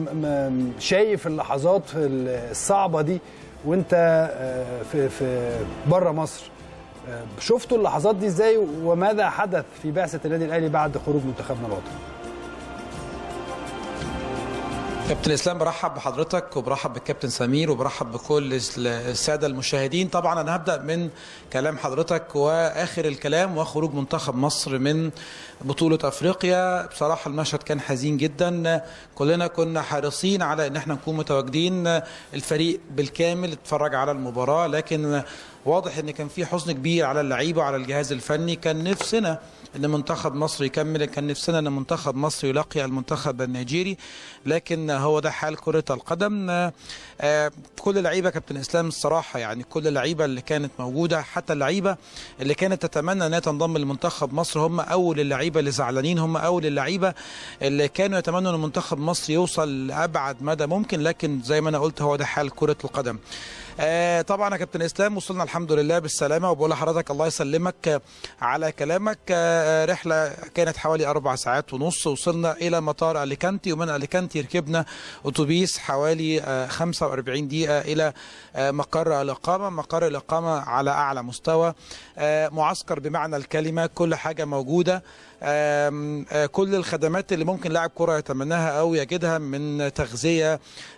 م- شايف اللحظات الصعبه دي وانت آه، في في بره مصر آه، شفتوا اللحظات دي ازاي وماذا حدث في بعثه النادي الاهلي بعد خروج منتخبنا الوطني كابتن اسلام برحب بحضرتك وبرحب بالكابتن سمير وبرحب بكل الساده المشاهدين طبعا انا هبدا من كلام حضرتك واخر الكلام وخروج منتخب مصر من بطوله افريقيا بصراحه المشهد كان حزين جدا كلنا كنا حريصين على ان احنا نكون متواجدين الفريق بالكامل اتفرج على المباراه لكن واضح ان كان في حزن كبير على اللعيبه وعلى الجهاز الفني كان نفسنا ان منتخب مصر يكمل كان نفسنا ان منتخب مصر يلاقي المنتخب النيجيري لكن هو ده حال كره القدم آه، كل اللعيبه كابتن اسلام الصراحه يعني كل اللعيبه اللي كانت موجوده حتى اللعيبه اللي كانت تتمنى انها تنضم لمنتخب مصر هم اول اللعيبه اللي زعلانين هم اول اللعيبه اللي كانوا يتمنوا ان منتخب مصر يوصل لابعد مدى ممكن لكن زي ما انا قلت هو ده حال كره القدم آه طبعا يا كابتن اسلام وصلنا الحمد لله بالسلامه وبقول لحضرتك الله يسلمك آه، على كلامك آه رحله كانت حوالي اربع ساعات ونص وصلنا الى مطار اليكانتي ومن اليكانتي ركبنا اتوبيس حوالي آه 45 دقيقه الى آه مقر الاقامه مقر الاقامه على اعلى مستوى آه معسكر بمعنى الكلمه كل حاجه موجوده آم، آه، كل الخدمات اللي ممكن لاعب كرة يتمناها أو يجدها من تغذية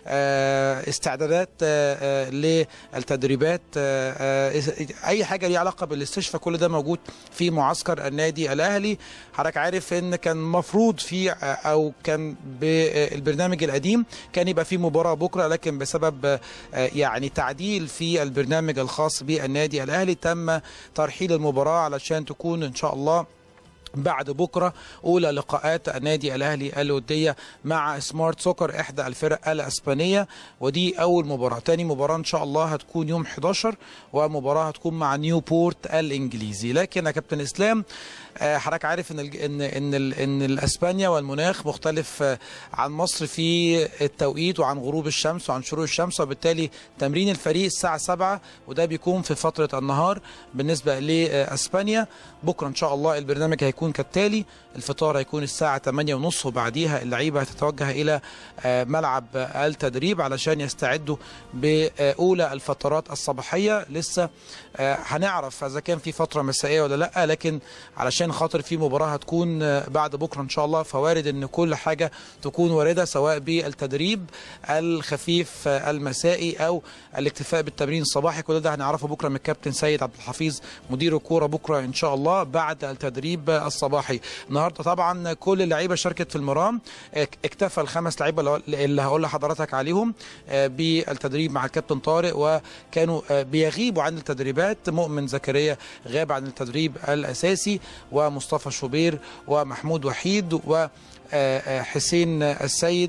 آه، استعدادات آه، آه، للتدريبات آه، آه، أي حاجة ليها علاقة بالاستشفاء كل ده موجود في معسكر النادي الأهلي حضرتك عارف إن كان مفروض في آه، أو كان بالبرنامج القديم كان يبقى في مباراة بكرة لكن بسبب آه، يعني تعديل في البرنامج الخاص بالنادي الأهلي تم ترحيل المباراة علشان تكون إن شاء الله بعد بكره اولى لقاءات النادي الاهلي الوديه مع سمارت سوكر احدى الفرق الاسبانيه ودي اول مباراه تاني مباراه ان شاء الله هتكون يوم 11 ومباراه هتكون مع نيوبورت الانجليزي لكن يا كابتن اسلام آه، حضرتك عارف ان الج- ان ان ال- ان الاسبانيا والمناخ مختلف آه، عن مصر في التوقيت وعن غروب الشمس وعن شروق الشمس وبالتالي تمرين الفريق الساعه 7 وده بيكون في فتره النهار بالنسبه لاسبانيا بكره ان شاء الله البرنامج هيكون كالتالي الفطار هيكون الساعه 8 ونص وبعديها اللعيبه هتتوجه الى آه، ملعب التدريب علشان يستعدوا باولى الفترات الصباحيه لسه آه، هنعرف اذا كان في فتره مسائيه ولا لا لكن علشان خاطر في مباراه هتكون آه، بعد بكره ان شاء الله فوارد ان كل حاجه تكون وارده سواء بالتدريب الخفيف آه، المسائي او الاكتفاء بالتمرين الصباحي كل ده هنعرفه بكره من الكابتن سيد عبد الحفيظ مدير الكوره بكره ان شاء الله بعد التدريب آه، الصباحي النهارده طبعا كل اللعيبه شاركت في المرام اك- اكتفى الخمس لعيبه اللي- اللي هقول لحضرتك عليهم آه، بالتدريب مع الكابتن طارق وكانوا آه، بيغيبوا عن التدريبات مؤمن زكريا غاب عن التدريب الاساسي ومصطفى شوبير ومحمود وحيد و آه، آه، حسين السيد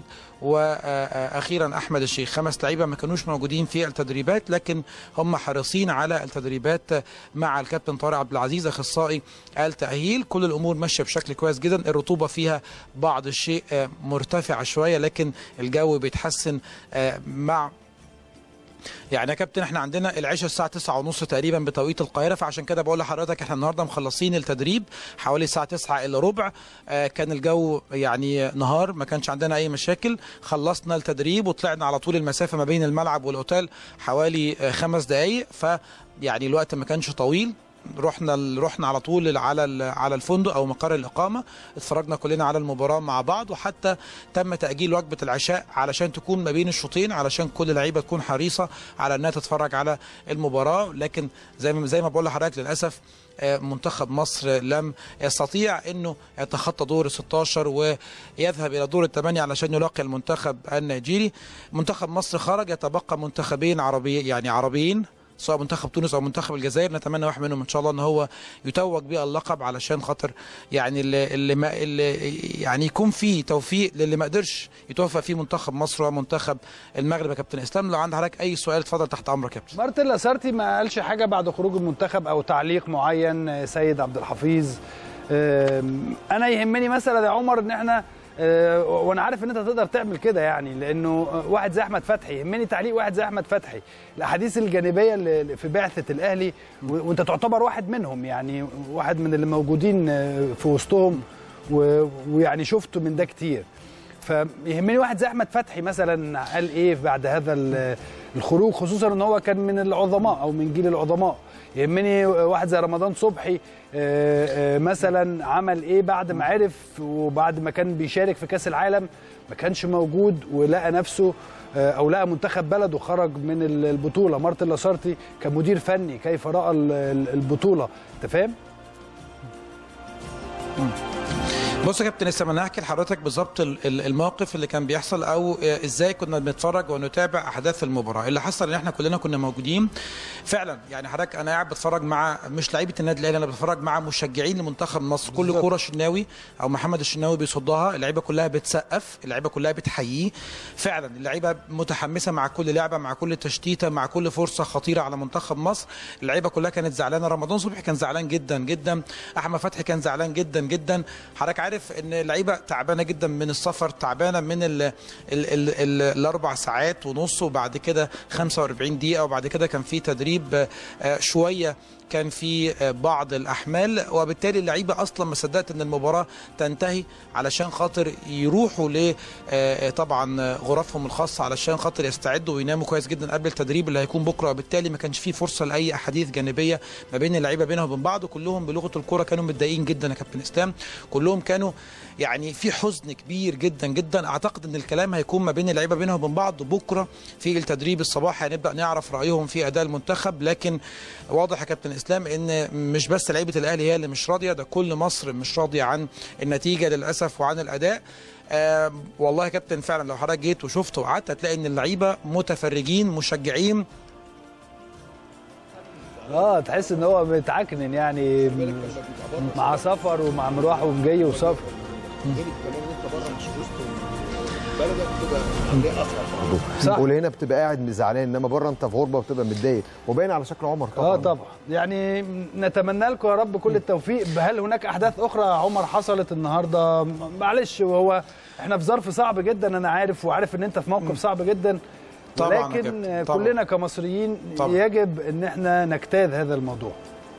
واخيرا احمد الشيخ خمس لعيبه ما كانوش موجودين في التدريبات لكن هم حريصين على التدريبات مع الكابتن طارق عبد العزيز اخصائي التاهيل كل الامور ماشيه بشكل كويس جدا الرطوبه فيها بعض الشيء آه، مرتفعه شويه لكن الجو بيتحسن آه، مع يعني يا كابتن احنا عندنا العشاء الساعه 9 ونص تقريبا بتوقيت القاهره فعشان كده بقول لحضرتك احنا النهارده مخلصين التدريب حوالي الساعه 9 الا ربع آه كان الجو يعني نهار ما كانش عندنا اي مشاكل خلصنا التدريب وطلعنا على طول المسافه ما بين الملعب والاوتيل حوالي آه خمس دقائق ف يعني الوقت ما كانش طويل رحنا رحنا على طول على ال- على الفندق او مقر الاقامه اتفرجنا كلنا على المباراه مع بعض وحتى تم تاجيل وجبه العشاء علشان تكون ما بين الشوطين علشان كل لعيبه تكون حريصه على انها تتفرج على المباراه لكن زي ما زي ما بقول لحضرتك للاسف آه، منتخب مصر لم يستطيع انه يتخطى دور ال 16 ويذهب الى دور الثمانيه علشان يلاقي المنتخب النيجيري منتخب مصر خرج يتبقى منتخبين عربي يعني عربيين سواء منتخب تونس او منتخب الجزائر نتمنى واحد منهم ان شاء الله ان هو يتوج باللقب علشان خاطر يعني اللي, اللي, ما اللي يعني يكون فيه توفيق للي ما قدرش يتوفق فيه منتخب مصر ومنتخب المغرب يا كابتن اسلام لو عند حضرتك اي سؤال اتفضل تحت امرك يا كابتن مارتن لاسارتي ما قالش حاجه بعد خروج المنتخب او تعليق معين آه، سيد عبد الحفيظ آم، انا يهمني مثلا يا عمر ان احنا آه، وانا عارف ان انت تقدر تعمل كده يعني لانه آه، واحد زي احمد فتحي يهمني تعليق واحد زي احمد فتحي الاحاديث الجانبيه اللي في بعثه الاهلي و- وانت تعتبر واحد منهم يعني واحد من اللي موجودين آه، في وسطهم و- ويعني شفت من ده كتير فيهمني واحد زي احمد فتحي مثلا قال ايه بعد هذا ال- الخروج خصوصا ان هو كان من العظماء او من جيل العظماء يهمني واحد زي رمضان صبحي آه، آه، مثلا عمل ايه بعد ما عرف وبعد ما كان بيشارك في كاس العالم ما كانش موجود ولقى نفسه آه، او لقى منتخب بلده خرج من ال- البطوله مارتن لاسارتي كمدير فني كيف راى ال- ال- البطوله انت فاهم بص يا كابتن اسلام انا هحكي لحضرتك بالظبط ال- ال- الموقف اللي كان بيحصل او آه، ازاي كنا بنتفرج ونتابع احداث المباراه اللي حصل ان احنا كلنا كنا موجودين فعلا يعني حضرتك انا قاعد بتفرج مع مش لعيبه النادي الاهلي انا بتفرج مع مشجعين لمنتخب مصر كل بالظبط. كوره شناوي او محمد الشناوي بيصدها اللعيبه كلها بتسقف اللعيبه كلها بتحييه فعلا اللعيبه متحمسه مع كل لعبه مع كل تشتيته مع كل فرصه خطيره على منتخب مصر اللعيبه كلها كانت زعلانه رمضان صبحي كان زعلان جدا جدا احمد فتحي كان زعلان جدا جدا حضرتك عارف ان اللعيبه تعبانه جدا من السفر تعبانه من ال ال ال ال الاربع ساعات ونص وبعد كده 45 دقيقه وبعد كده كان في تدريب آه، آه، شويه كان في آه، بعض الاحمال وبالتالي اللعيبه اصلا ما صدقت ان المباراه تنتهي علشان خاطر يروحوا ل آه، طبعا آه، غرفهم الخاصه علشان خاطر يستعدوا ويناموا كويس جدا قبل التدريب اللي هيكون بكره وبالتالي ما كانش في فرصه لاي احاديث جانبيه ما بين اللعيبه بينهم وبين بعض وكلهم بلغه الكوره كانوا متضايقين جدا يا كابتن اسلام كلهم كانوا يعني في حزن كبير جدا جدا اعتقد ان الكلام هيكون ما بين اللعيبه بينهم وبين بعض بكره في التدريب الصباحي هنبدا نعرف رايهم في اداء المنتخب لكن واضح يا كابتن اسلام ان مش بس لعيبه الاهلي هي اللي مش راضيه ده كل مصر مش راضيه عن النتيجه للاسف وعن الاداء آه والله يا كابتن فعلا لو حضرتك جيت وشفت وقعدت هتلاقي ان اللعيبه متفرجين مشجعين اه تحس ان هو بيتعكنن يعني مع سفر ومع مروح وجاي وسفر غير كمان ان انت بره مش وسط بلدك بتبقى عمليه اصعب صح. وهنا بتبقى قاعد زعلان انما بره انت في غربه وبتبقى متضايق وباين على شكل عمر طبعا اه طبعا يعني نتمنى لكم يا رب كل التوفيق هل هناك احداث اخرى يا عمر حصلت النهارده معلش وهو احنا في ظرف صعب جدا انا عارف وعارف ان انت في موقف صعب جدا طبعاً يا ولكن كابتن، طبعاً. كلنا كمصريين طبعاً. يجب ان احنا نجتاز هذا الموضوع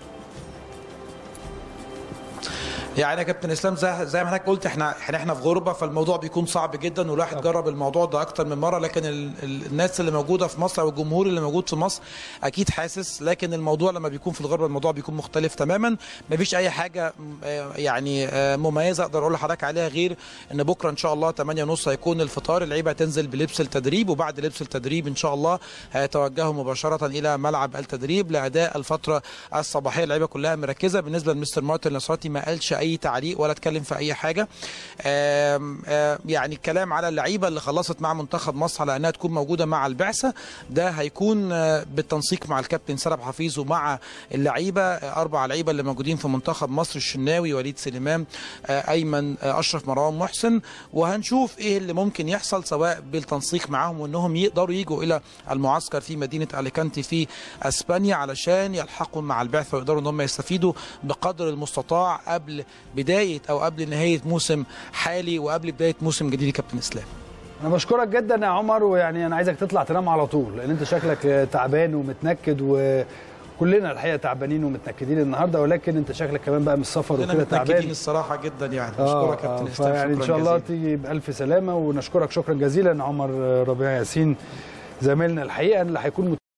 يعني يا كابتن اسلام زي, زي ما حضرتك قلت احنا احنا احنا في غربه فالموضوع بيكون صعب جدا والواحد جرب الموضوع ده اكتر من مره لكن ال ال الناس اللي موجوده في مصر او الجمهور اللي موجود في مصر اكيد حاسس لكن الموضوع لما بيكون في الغربه الموضوع بيكون مختلف تماما مفيش اي حاجه م- آه، يعني آه، مميزه اقدر اقول لحضرتك عليها غير ان بكره ان شاء الله 8 ونص هيكون الفطار اللعيبه هتنزل بلبس التدريب وبعد لبس التدريب ان شاء الله هيتوجهوا مباشره الى ملعب التدريب لاداء الفتره الصباحيه اللعيبه كلها مركزه بالنسبه لمستر مارتن نصراتي ما قالش اي تعليق ولا اتكلم في اي حاجه آم، آم، يعني الكلام على اللعيبه اللي خلصت مع منتخب مصر على انها تكون موجوده مع البعثه ده هيكون آه، بالتنسيق مع الكابتن سلام حفيظ ومع اللعيبه آه، اربع لعيبه اللي موجودين في منتخب مصر الشناوي وليد سليمان آه، ايمن آه، اشرف مروان محسن وهنشوف ايه اللي ممكن يحصل سواء بالتنسيق معاهم وانهم يقدروا يجوا الى المعسكر في مدينه اليكانتي في اسبانيا علشان يلحقوا مع البعثه ويقدروا ان هم يستفيدوا بقدر المستطاع قبل بدايه او قبل نهايه موسم حالي وقبل بدايه موسم جديد يا كابتن اسلام انا بشكرك جدا يا عمر ويعني انا عايزك تطلع تنام على طول لان انت شكلك تعبان ومتنكد وكلنا الحقيقه تعبانين ومتنكدين النهارده ولكن انت شكلك كمان بقى من السفر كلنا وكده متنكدين تعبان الصراحه جدا يعني آه، بشكرك يا آه، كابتن اسلام فيعني ان شكراً شاء الله جزيلاً. تيجي بالف سلامه ونشكرك شكرا جزيلا عمر ربيع ياسين زميلنا الحقيقه اللي هيكون